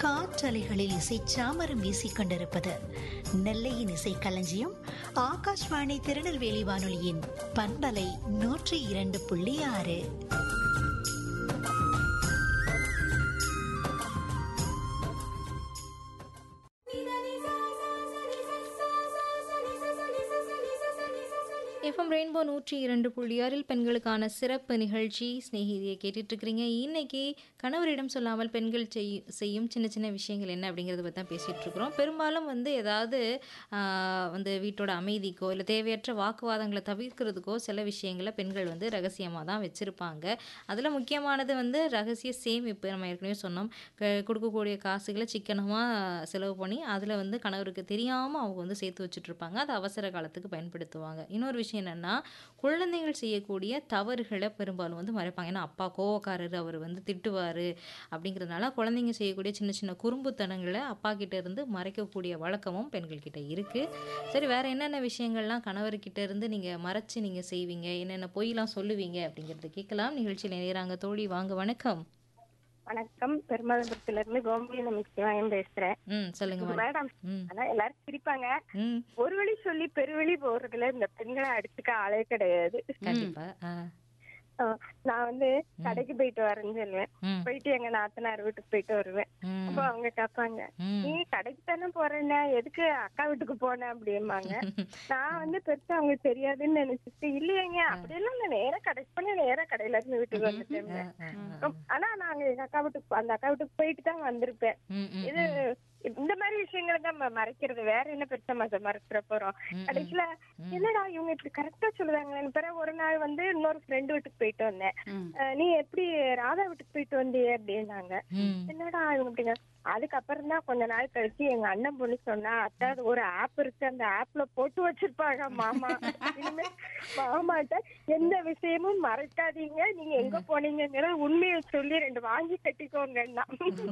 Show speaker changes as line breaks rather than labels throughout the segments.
காற்றலைகளில் இசை சாமரம் வீசிக் கொண்டிருப்பது நெல்லையின் இசை களஞ்சியம் ஆகாஷ்வாணி திருநெல்வேலி வானொலியின் பண்பலை நூற்றி இரண்டு புள்ளி ஆறு
எஃப்எம் ரெயின்போ நூற்றி இரண்டு புள்ளி ஆறில் பெண்களுக்கான சிறப்பு நிகழ்ச்சி ஸ்நேகிதியை கேட்டுட்டு இருக்கிறீங்க இன்னைக்கு கணவரிடம் சொல்லாமல் பெண்கள் செய் செய்யும் சின்ன சின்ன விஷயங்கள் என்ன அப்படிங்கிறத பற்றி தான் பேசிகிட்டு இருக்கிறோம் பெரும்பாலும் வந்து ஏதாவது ஆஹ், வந்து வீட்டோட அமைதிக்கோ இல்லை தேவையற்ற வாக்குவாதங்களை தவிர்க்கிறதுக்கோ சில விஷயங்களை பெண்கள் வந்து ரகசியமாக தான் வச்சுருப்பாங்க அதில் முக்கியமானது வந்து ரகசிய சேமிப்பு நம்ம ஏற்கனவே சொன்னோம் க- கொடுக்கக்கூடிய காசுகளை சிக்கனமாக செலவு பண்ணி அதில் வந்து கணவருக்கு தெரியாமல் அவங்க வந்து சேர்த்து வச்சுட்டு இருப்பாங்க அது அவசர காலத்துக்கு பயன்படுத்துவாங்க இன்னொரு விஷயம் என்னென்னா குழந்தைகள் செய்யக்கூடிய தவறுகளை பெரும்பாலும் வந்து மறைப்பாங்க ஏன்னா அப்பா கோவக்காரர் அவர் வந்து திட்டுவார் அப்படிங்கிறதுனால குழந்தைங்க செய்யக்கூடிய சின்ன சின்ன குறும்புத்தனங்களை அப்பா கிட்ட இருந்து மறைக்கக்கூடிய வழக்கமும் பெண்கள் கிட்ட இருக்குது சரி வேற என்னென்ன விஷயங்கள்லாம் கணவர்கிட்ட இருந்து நீங்கள் மறைச்சு நீங்கள் செய்வீங்க என்னென்ன பொய்லாம் சொல்லுவீங்க அப்படிங்கிறத கேட்கலாம் நிகழ்ச்சியில் நேராங்க தோழி வாங்க வணக்கம்
வணக்கம் பெருமாள்புரத்துல இருந்து கோமதி நமச்சிவாயம் பேசுறேன்
ம் சொல்லுங்க மேடம்
மேடம்
ம்
அதான் எல்லாரும் சிரிப்பாங்க
ம்
ஒரு வழி சொல்லி பெருவழி போறதுல இந்த பெண்களை அடிச்சுக்க ஆளே கிடையாது
கண்டிப்பா ஆ
அஹ் நான் வந்து கடைக்கு போயிட்டு வரேன்னு சொல்லுவேன்
ம்
போயிட்டு எங்க நாத்தனார் வீட்டுக்கு போயிட்டு வருவேன்
ம்
அப்போ அவங்க கேட்பாங்க
ம்
நீ கடைக்கு தானே போறேன்னா எதுக்கு அக்கா வீட்டுக்கு போன அப்படிம்பாங்க நான் வந்து பெருசா அவங்களுக்கு தெரியாதுன்னு நினைச்சிட்டு இல்லையேங்க அப்படியெல்லாம் நான் நேரா கடைக்கு போனேன் நேரா கடையில இருந்து வீட்டுக்கு வந்துட்டேன்
ஆ, ஆ, ஆ.
ஆனா நாங்க எங்க அக்கா வீட்டுக்கு அந்த அக்கா வீட்டுக்கு போயிட்டு தான் வந்திருப்பேன்
ம், ம்,
இது இந்த மாதிரி விஷயங்களை தான் ம- மறைக்கிறது வேற என்ன பெருசா ம- மறைச்சிட போறோம்
ம்,
கடைசியில என்னடா இவங்க இப்படி கரெக்டா சொல்லுவாங்களேன்னு பிறகு ஒரு நாள் வந்து இன்னொரு ஃப்ரெண்டு வீட்டுக்கு போயிட்டு வந்தேன் அஹ் நீ எப்படி ராதா வீட்டுக்கு போயிட்டு வந்தியே அப்படின்னாங்க
ம்.
என்னடா இவங்க அப்படிங்க அதுக்கப்புறம் தான் கொஞ்ச நாள் கழிச்சு எங்க அண்ணன் பொண்ணு சொன்னா அத்தை அது ஒரு ஆப் இருக்கு அந்த ஆப்ல போட்டு வச்சிருப்பாங்க மாமா இனிமே மாமாட்ட எந்த விஷயமும் மறைக்காதீங்க நீங்க எங்க போனீங்கிற உண்மையை சொல்லி ரெண்டு வாங்கி கட்டிக்கோங்கன்னா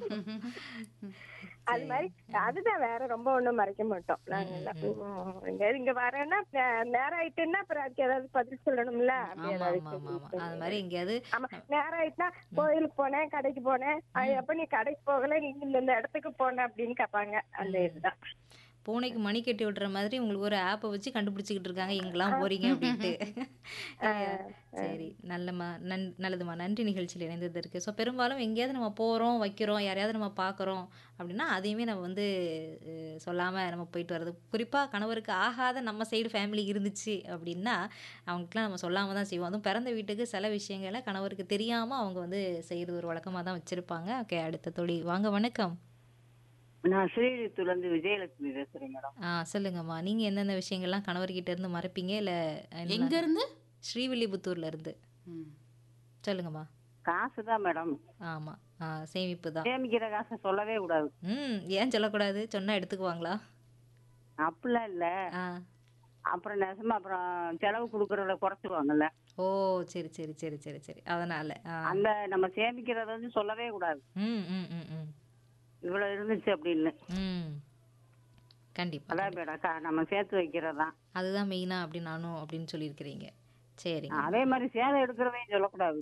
அது மாதிரி அதுதான் வேற ரொம்ப ஒண்ணும் மறைக்க மாட்டோம் நாங்க எல்லாம். உம், எங்கயாவது இங்க வரேன்னா நே- நேரம் ஆயிட்டுன்னா அப்புறம் அதுக்கு ஏதாவது பதில் சொல்லணும்ல அப்படி
ஆமா
ஏதாவது
ஆமா ஆமா ஆமா
சொல்லி
அது மாதிரி எங்கேயாவது
ஆமா நேரம் ஆயிட்டுனா கோயிலுக்கு போனேன் கடைக்கு போனேன் அது எப்ப நீ கடைக்கு போகல நீ இந்த இந்த இடத்துக்கு போன அப்படின்னு கேட்பாங்க அந்த இதுதான்
பூனைக்கு மணி கட்டி விடுற மாதிரி உங்களுக்கு ஒரு ஆப்பை வச்சு கண்டுபிடிச்சிக்கிட்டு இருக்காங்க எங்கெல்லாம் போறீங்க அப்படின்ட்டு இல்லையா? சரி நல்லம்மா நன் நல்லதும்மா நன்றி நிகழ்ச்சியில் இணைந்ததற்கு ஸோ பெரும்பாலும் எங்கேயாவது நம்ம போகிறோம் வைக்கிறோம் யாரையாவது நம்ம பார்க்குறோம் அப்படின்னா அதையுமே நம்ம வந்து அஹ், சொல்லாம நம்ம போயிட்டு வர்றது குறிப்பாக கணவருக்கு ஆகாத நம்ம சைடு ஃபேமிலி இருந்துச்சு அப்படின்னா அவங்களுக்குலாம் நம்ம சொல்லாமல் தான் செய்வோம் அதுவும் பிறந்த வீட்டுக்கு சில விஷயங்களை கணவருக்கு தெரியாமல் அவங்க வந்து செய்கிறது ஒரு வழக்கமாக தான் வச்சுருப்பாங்க ஓகே அடுத்த தொழில் வாங்க வணக்கம்
நான் ஸ்ரீலிபுத்தூர்ல இருந்து விஜயலட்சுமி பேசுறேன் மேடம்
ஆ சொல்லுங்கம்மா நீங்க எந்தெந்த விஷயங்கள்லாம் கணவர்கிட்ட இருந்து மறைப்பீங்க இல்ல என்ன?
எங்க இருந்து
ஸ்ரீவில்லிபுத்தூர்ல இருந்து
ம்.
சொல்லுங்கம்மா
காசு தான் மேடம்
ஆமா ஆ சேமிப்பு தான்
சேமிக்கிற காசை சொல்லவே கூடாது
ம் ஏன் சொல்லக்கூடாது சொன்னா எடுத்துக்குவாங்களா
அப்படிலாம் இல்ல
ஆ
அப்புறம் நெசமா அப்புறம் செலவு கொடுக்கறத குறைச்சிருவாங்கல்ல
ஓ சரி சரி சரி சரி சரி அதனால ஆ
அந்த நம்ம சேமிக்கிறத வந்து சொல்லவே கூடாது
ம் ம் ம் ம்
இவ்வளவு இருந்துச்சு அப்படின்னு
ம் கண்டிப்பா
அதான் மேடம் கா- நம்ம சேர்த்து வைக்கிறதான்
அதுதான் மெயினா அப்படி நானும் அப்படின்னு சொல்லியிருக்கிறீங்க சரிங்க
அதே மாதிரி சேலை எடுக்கிறதையும் சொல்லக்கூடாது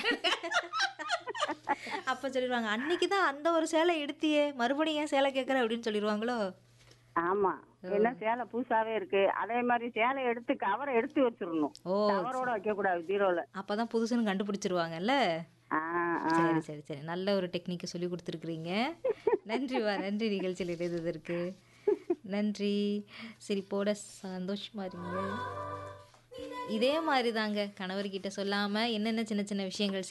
அப்ப சொல்லிடுவாங்க அன்னைக்கு தான் அந்த ஒரு சேலை எடுத்தியே மறுபடியும் ஏன் சேலை கேட்குற அப்படின்னு சொல்லிடுவாங்களோ
ஆமா என்ன சேலை புதுசாவே இருக்கு அதே மாதிரி சேலை எடுத்து கவரை எடுத்து வச்சிடணும்
ஓ
கவரோட வைக்க கூடாது பீரோல
அப்பதான் புதுசுன்னு கண்டுபிடிச்சிருவாங்கல்ல
ஆ, ஆ.
சரி சரி சரி நல்ல ஒரு டெக்னிக்கை சொல்லி கொடுத்துருக்குறீங்க நன்றிவா நன்றி நிகழ்ச்சியில் இணைந்ததற்கு நன்றி சிரிப்போட சந்தோஷமா இருங்க இதே மாதிரி தாங்க கணவர்கிட்ட சொல்லாம என்னென்ன சின்ன சின்ன விஷயங்கள்